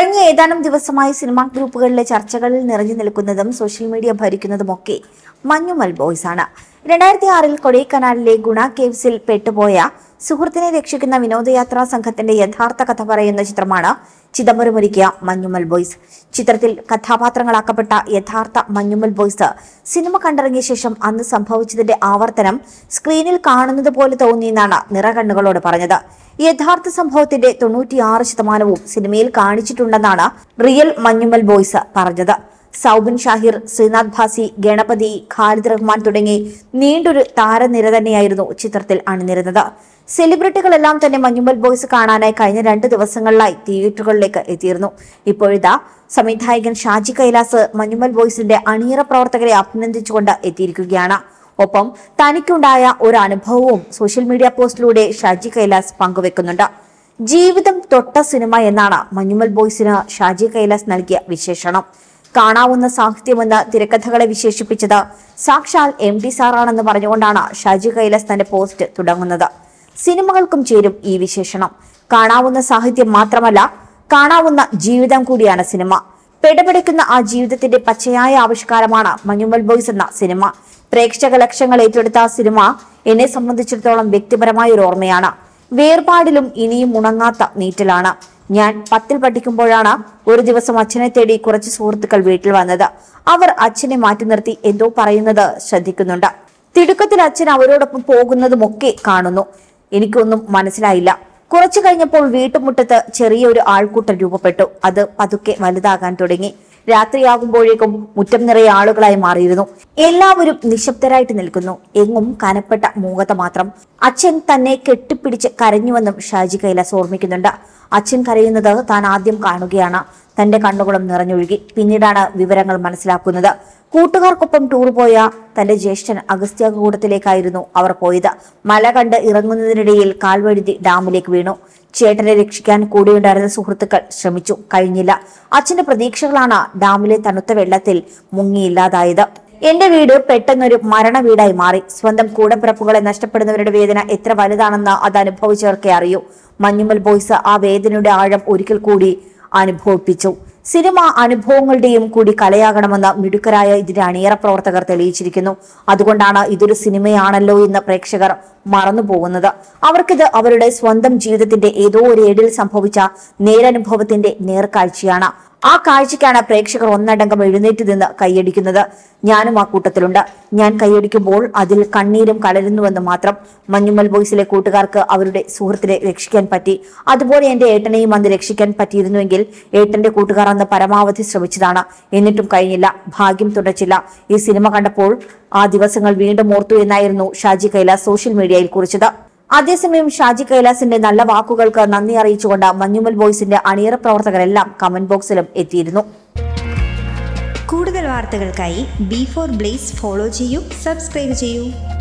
കഴിഞ്ഞ ഏതാനും ദിവസമായി സിനിമാ ഗ്രൂപ്പുകളിലെ ചർച്ചകളിൽ നിറഞ്ഞു നിൽക്കുന്നതും സോഷ്യൽ മീഡിയ ഭരിക്കുന്നതുമൊക്കെ മഞ്ഞുമൽ ബോയ്സ് ആണ് രണ്ടായിരത്തി ആറിൽ കൊടൈക്കനാലിലെ ഗുണ കേവ്സിൽ പെട്ടുപോയ സുഹൃത്തിനെ രക്ഷിക്കുന്ന വിനോദയാത്രാ സംഘത്തിന്റെ യഥാർത്ഥ കഥ പറയുന്ന ചിത്രമാണ് ചിദംബരം ഒരുക്കിയ മഞ്ഞുമൽ ബോയ്സ് ചിത്രത്തിൽ കഥാപാത്രങ്ങളാക്കപ്പെട്ട യഥാർത്ഥ മഞ്ഞുമൽ ബോയ്സ് സിനിമ കണ്ടിറങ്ങിയ ശേഷം അന്ന് സംഭവിച്ചതിന്റെ ആവർത്തനം സ്ക്രീനിൽ കാണുന്നത് പോലെ തോന്നിയെന്നാണ് നിറകണ്ണുകളോട് പറഞ്ഞത് യഥാർത്ഥ സംഭവത്തിന്റെ തൊണ്ണൂറ്റിയാറ് ശതമാനവും സിനിമയിൽ കാണിച്ചിട്ടുണ്ടെന്നാണ് റിയൽ മഞ്ഞുമൽ ബോയ്സ് പറഞ്ഞത് സൗബിൻ ഷാഹിർ ശ്രീനാഥ് ഭാസി ഗണപതി ഖാലിദ് റഹ്മാൻ തുടങ്ങി നീണ്ടൊരു താരനിര തന്നെയായിരുന്നു ചിത്രത്തിൽ അണിനിരുന്നത് സെലിബ്രിറ്റികളെല്ലാം തന്നെ മഞ്ഞുമൽ ബോയ്സ് കാണാനായി കഴിഞ്ഞ രണ്ട് ദിവസങ്ങളിലായി തിയേറ്ററുകളിലേക്ക് എത്തിയിരുന്നു ഇപ്പോഴിതാ സംവിധായകൻ ഷാജി കൈലാസ് മഞ്ഞുമൽ ബോയ്സിന്റെ അണിയറ പ്രവർത്തകരെ അഭിനന്ദിച്ചുകൊണ്ട് എത്തിയിരിക്കുകയാണ് ഒപ്പം തനിക്കുണ്ടായ ഒരു അനുഭവവും സോഷ്യൽ മീഡിയ പോസ്റ്റിലൂടെ ഷാജി കൈലാസ് പങ്കുവെക്കുന്നുണ്ട് ജീവിതം തൊട്ട സിനിമ എന്നാണ് മഞ്ഞുമൽ ബോയ്സിന് ഷാജി കൈലാസ് നൽകിയ വിശേഷണം കാണാവുന്ന സാഹിത്യമെന്ന് തിരക്കഥകളെ വിശേഷിപ്പിച്ചത് സാക്ഷാൽ എം ടി സാറാണെന്ന് പറഞ്ഞുകൊണ്ടാണ് ഷാജി കൈലാസ് തന്റെ പോസ്റ്റ് തുടങ്ങുന്നത് സിനിമകൾക്കും ചേരും ഈ വിശേഷണം കാണാവുന്ന സാഹിത്യം മാത്രമല്ല കാണാവുന്ന ജീവിതം കൂടിയാണ് സിനിമ പെടപെടയ്ക്കുന്ന ആ ജീവിതത്തിന്റെ പച്ചയായ ആവിഷ്കാരമാണ് മഞ്ഞുമൽ ബോയ്സ് എന്ന സിനിമ പ്രേക്ഷക ലക്ഷങ്ങൾ ഏറ്റെടുത്ത ആ സിനിമ എന്നെ സംബന്ധിച്ചിടത്തോളം വ്യക്തിപരമായ ഒരു ഓർമ്മയാണ് വേർപാടിലും ഇനിയും ഉണങ്ങാത്ത നീറ്റലാണ് ഞാൻ പത്തിൽ പഠിക്കുമ്പോഴാണ് ഒരു ദിവസം അച്ഛനെ തേടി കുറച്ച് സുഹൃത്തുക്കൾ വീട്ടിൽ വന്നത് അവർ അച്ഛനെ മാറ്റി നിർത്തി എന്തോ പറയുന്നത് ശ്രദ്ധിക്കുന്നുണ്ട് തിടുക്കത്തിൽ അച്ഛൻ അവരോടൊപ്പം പോകുന്നതുമൊക്കെ കാണുന്നു എനിക്കൊന്നും മനസ്സിലായില്ല കുറച്ചു കഴിഞ്ഞപ്പോൾ വീട്ടുമുറ്റത്ത് ചെറിയൊരു ആൾക്കൂട്ടം രൂപപ്പെട്ടു അത് പതുക്കെ വലുതാകാൻ തുടങ്ങി രാത്രിയാകുമ്പോഴേക്കും മുറ്റം നിറയെ ആളുകളായി മാറിയിരുന്നു എല്ലാവരും നിശബ്ദരായിട്ട് നിൽക്കുന്നു എങ്ങും കനപ്പെട്ട മൂകത മാത്രം അച്ഛൻ തന്നെ കെട്ടിപ്പിടിച്ച് കരഞ്ഞുവെന്നും ഷാജി കൈലാസ് ഓർമ്മിക്കുന്നുണ്ട് അച്ഛൻ കരയുന്നത് താൻ ആദ്യം കാണുകയാണ് തന്റെ കണ്ണുകളും നിറഞ്ഞൊഴുകി പിന്നീടാണ് വിവരങ്ങൾ മനസ്സിലാക്കുന്നത് കൂട്ടുകാർക്കൊപ്പം ടൂർ പോയ തന്റെ ജ്യേഷ്ഠൻ അഗസ്ത്യാകൂടത്തിലേക്കായിരുന്നു അവർ പോയത് മല കണ്ട് ഇറങ്ങുന്നതിനിടയിൽ കാൽവഴുതി ഡാമിലേക്ക് വീണു ചേട്ടനെ രക്ഷിക്കാൻ കൂടെയുണ്ടായിരുന്ന സുഹൃത്തുക്കൾ ശ്രമിച്ചു കഴിഞ്ഞില്ല അച്ഛന്റെ പ്രതീക്ഷകളാണ് ഡാമിലെ തണുത്ത വെള്ളത്തിൽ മുങ്ങിയില്ലാതായത് എന്റെ വീട് പെട്ടെന്നൊരു മരണ വീടായി മാറി സ്വന്തം കൂടപ്പിറപ്പുകളെ നഷ്ടപ്പെടുന്നവരുടെ വേദന എത്ര വലുതാണെന്ന് അത് അനുഭവിച്ചവർക്കേ അറിയൂ മഞ്ഞുമൽ ബോയ്സ് ആ വേദനയുടെ ആഴം ഒരിക്കൽ കൂടി അനുഭവിപ്പിച്ചു സിനിമ അനുഭവങ്ങളുടെയും കൂടി കലയാകണമെന്ന് മിടുക്കരായ ഇതിന്റെ അണിയറ പ്രവർത്തകർ തെളിയിച്ചിരിക്കുന്നു അതുകൊണ്ടാണ് ഇതൊരു സിനിമയാണല്ലോ എന്ന് പ്രേക്ഷകർ മറന്നുപോകുന്നത് അവർക്കിത് അവരുടെ സ്വന്തം ജീവിതത്തിന്റെ ഏതോ ഒരു ഏടിൽ സംഭവിച്ച നേരനുഭവത്തിന്റെ നേർക്കാഴ്ചയാണ് ആ കാഴ്ചയ്ക്കാണ് പ്രേക്ഷകർ ഒന്നടങ്കം എഴുന്നേറ്റ് നിന്ന് കൈയടിക്കുന്നത് ഞാനും ആ കൂട്ടത്തിലുണ്ട് ഞാൻ കൈയടിക്കുമ്പോൾ അതിൽ കണ്ണീരും കലരുന്നുവെന്ന് മാത്രം മഞ്ഞുമൽ ബോയ്സിലെ കൂട്ടുകാർക്ക് അവരുടെ സുഹൃത്തിനെ രക്ഷിക്കാൻ പറ്റി അതുപോലെ എന്റെ ഏട്ടനെയും അന്ന് രക്ഷിക്കാൻ പറ്റിയിരുന്നുവെങ്കിൽ ഏട്ടന്റെ കൂട്ടുകാർ അന്ന് പരമാവധി ശ്രമിച്ചതാണ് എന്നിട്ടും കഴിഞ്ഞില്ല ഭാഗ്യം തുടച്ചില്ല ഈ സിനിമ കണ്ടപ്പോൾ ആ ദിവസങ്ങൾ വീണ്ടും ഓർത്തു എന്നായിരുന്നു ഷാജി കൈലാസ് സോഷ്യൽ മീഡിയയിൽ കുറിച്ചത് അതേസമയം ഷാജി കൈലാസിന്റെ നല്ല വാക്കുകൾക്ക് നന്ദി അറിയിച്ചുകൊണ്ട് മഞ്ഞുമൽ ബോയ്സിന്റെ അണിയറ പ്രവർത്തകരെല്ലാം കമന്റ് ബോക്സിലും എത്തിയിരുന്നു കൂടുതൽ വാർത്തകൾക്കായി ബി ഫോർ ബ്ലേസ് ഫോളോ ചെയ്യൂ സബ്സ്ക്രൈബ് ചെയ്യൂ